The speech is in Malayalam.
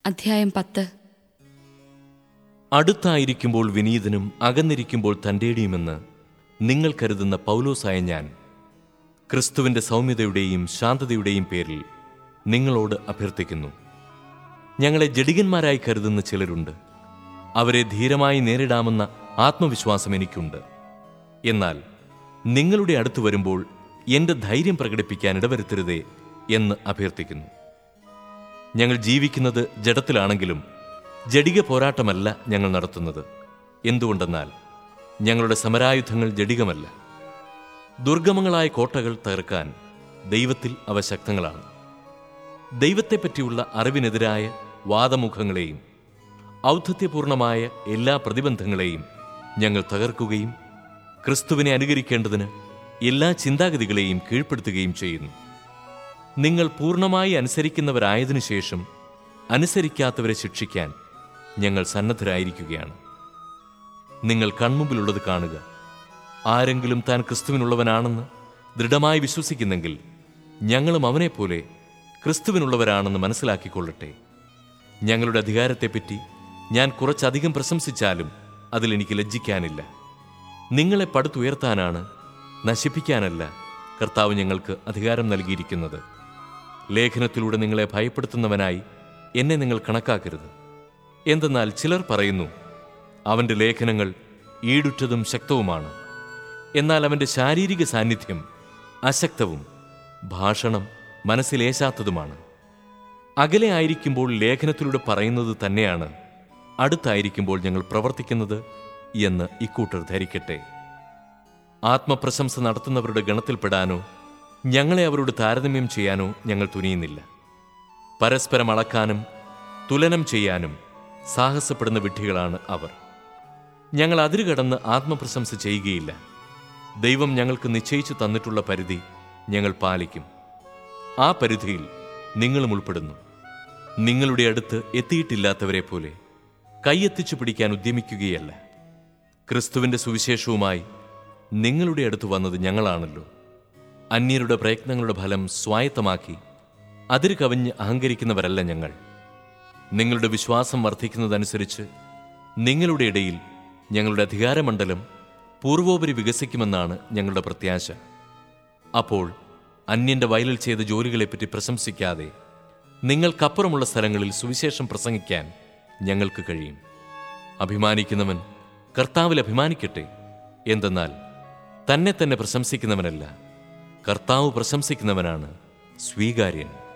അധ്യായം പത്ത് അടുത്തായിരിക്കുമ്പോൾ വിനീതനും അകന്നിരിക്കുമ്പോൾ തൻ്റെടിയുമെന്ന് നിങ്ങൾ കരുതുന്ന പൗലോസായ ഞാൻ ക്രിസ്തുവിൻ്റെ സൗമ്യതയുടെയും ശാന്തതയുടെയും പേരിൽ നിങ്ങളോട് അഭ്യർത്ഥിക്കുന്നു ഞങ്ങളെ ജഡികന്മാരായി കരുതുന്ന ചിലരുണ്ട് അവരെ ധീരമായി നേരിടാമെന്ന ആത്മവിശ്വാസം എനിക്കുണ്ട് എന്നാൽ നിങ്ങളുടെ അടുത്ത് വരുമ്പോൾ എൻ്റെ ധൈര്യം പ്രകടിപ്പിക്കാൻ ഇടവരുത്തരുതേ എന്ന് അഭ്യർത്ഥിക്കുന്നു ഞങ്ങൾ ജീവിക്കുന്നത് ജഡത്തിലാണെങ്കിലും ജഡിക പോരാട്ടമല്ല ഞങ്ങൾ നടത്തുന്നത് എന്തുകൊണ്ടെന്നാൽ ഞങ്ങളുടെ സമരായുധങ്ങൾ ജഡികമല്ല ദുർഗമങ്ങളായ കോട്ടകൾ തകർക്കാൻ ദൈവത്തിൽ അവ ശക്തങ്ങളാണ് ദൈവത്തെപ്പറ്റിയുള്ള അറിവിനെതിരായ വാദമുഖങ്ങളെയും ഔദ്ധത്യപൂർണമായ എല്ലാ പ്രതിബന്ധങ്ങളെയും ഞങ്ങൾ തകർക്കുകയും ക്രിസ്തുവിനെ അനുകരിക്കേണ്ടതിന് എല്ലാ ചിന്താഗതികളെയും കീഴ്പ്പെടുത്തുകയും ചെയ്യുന്നു നിങ്ങൾ പൂർണ്ണമായി അനുസരിക്കുന്നവരായതിനു ശേഷം അനുസരിക്കാത്തവരെ ശിക്ഷിക്കാൻ ഞങ്ങൾ സന്നദ്ധരായിരിക്കുകയാണ് നിങ്ങൾ കൺമുമ്പിലുള്ളത് കാണുക ആരെങ്കിലും താൻ ക്രിസ്തുവിനുള്ളവനാണെന്ന് ദൃഢമായി വിശ്വസിക്കുന്നെങ്കിൽ ഞങ്ങളും അവനെപ്പോലെ ക്രിസ്തുവിനുള്ളവരാണെന്ന് മനസ്സിലാക്കിക്കൊള്ളട്ടെ ഞങ്ങളുടെ അധികാരത്തെപ്പറ്റി ഞാൻ കുറച്ചധികം പ്രശംസിച്ചാലും അതിലെനിക്ക് ലജ്ജിക്കാനില്ല നിങ്ങളെ പടുത്തുയർത്താനാണ് നശിപ്പിക്കാനല്ല കർത്താവ് ഞങ്ങൾക്ക് അധികാരം നൽകിയിരിക്കുന്നത് ലേഖനത്തിലൂടെ നിങ്ങളെ ഭയപ്പെടുത്തുന്നവനായി എന്നെ നിങ്ങൾ കണക്കാക്കരുത് എന്തെന്നാൽ ചിലർ പറയുന്നു അവൻ്റെ ലേഖനങ്ങൾ ഈടുറ്റതും ശക്തവുമാണ് എന്നാൽ അവൻ്റെ ശാരീരിക സാന്നിധ്യം അശക്തവും ഭാഷണം മനസ്സിലേശാത്തതുമാണ് അകലെ ആയിരിക്കുമ്പോൾ ലേഖനത്തിലൂടെ പറയുന്നത് തന്നെയാണ് അടുത്തായിരിക്കുമ്പോൾ ഞങ്ങൾ പ്രവർത്തിക്കുന്നത് എന്ന് ഇക്കൂട്ടർ ധരിക്കട്ടെ ആത്മപ്രശംസ നടത്തുന്നവരുടെ ഗണത്തിൽപ്പെടാനോ ഞങ്ങളെ അവരോട് താരതമ്യം ചെയ്യാനോ ഞങ്ങൾ തുനിയുന്നില്ല പരസ്പരം അളക്കാനും തുലനം ചെയ്യാനും സാഹസപ്പെടുന്ന വിഡ്ഢികളാണ് അവർ ഞങ്ങൾ അതിരുകടന്ന് ആത്മപ്രശംസ ചെയ്യുകയില്ല ദൈവം ഞങ്ങൾക്ക് നിശ്ചയിച്ചു തന്നിട്ടുള്ള പരിധി ഞങ്ങൾ പാലിക്കും ആ പരിധിയിൽ നിങ്ങളും ഉൾപ്പെടുന്നു നിങ്ങളുടെ അടുത്ത് എത്തിയിട്ടില്ലാത്തവരെ പോലെ കൈയെത്തിച്ചു പിടിക്കാൻ ഉദ്യമിക്കുകയല്ല ക്രിസ്തുവിന്റെ സുവിശേഷവുമായി നിങ്ങളുടെ അടുത്ത് വന്നത് ഞങ്ങളാണല്ലോ അന്യരുടെ പ്രയത്നങ്ങളുടെ ഫലം സ്വായത്തമാക്കി അതിര് കവിഞ്ഞ് അഹങ്കരിക്കുന്നവരല്ല ഞങ്ങൾ നിങ്ങളുടെ വിശ്വാസം വർദ്ധിക്കുന്നതനുസരിച്ച് നിങ്ങളുടെ ഇടയിൽ ഞങ്ങളുടെ അധികാരമണ്ഡലം പൂർവോപരി വികസിക്കുമെന്നാണ് ഞങ്ങളുടെ പ്രത്യാശ അപ്പോൾ അന്യന്റെ വയലിൽ ചെയ്ത ജോലികളെപ്പറ്റി പ്രശംസിക്കാതെ നിങ്ങൾക്കപ്പുറമുള്ള സ്ഥലങ്ങളിൽ സുവിശേഷം പ്രസംഗിക്കാൻ ഞങ്ങൾക്ക് കഴിയും അഭിമാനിക്കുന്നവൻ കർത്താവിൽ അഭിമാനിക്കട്ടെ എന്തെന്നാൽ തന്നെ തന്നെ പ്രശംസിക്കുന്നവനല്ല കർത്താവ് പ്രശംസിക്കുന്നവനാണ് സ്വീകാര്യൻ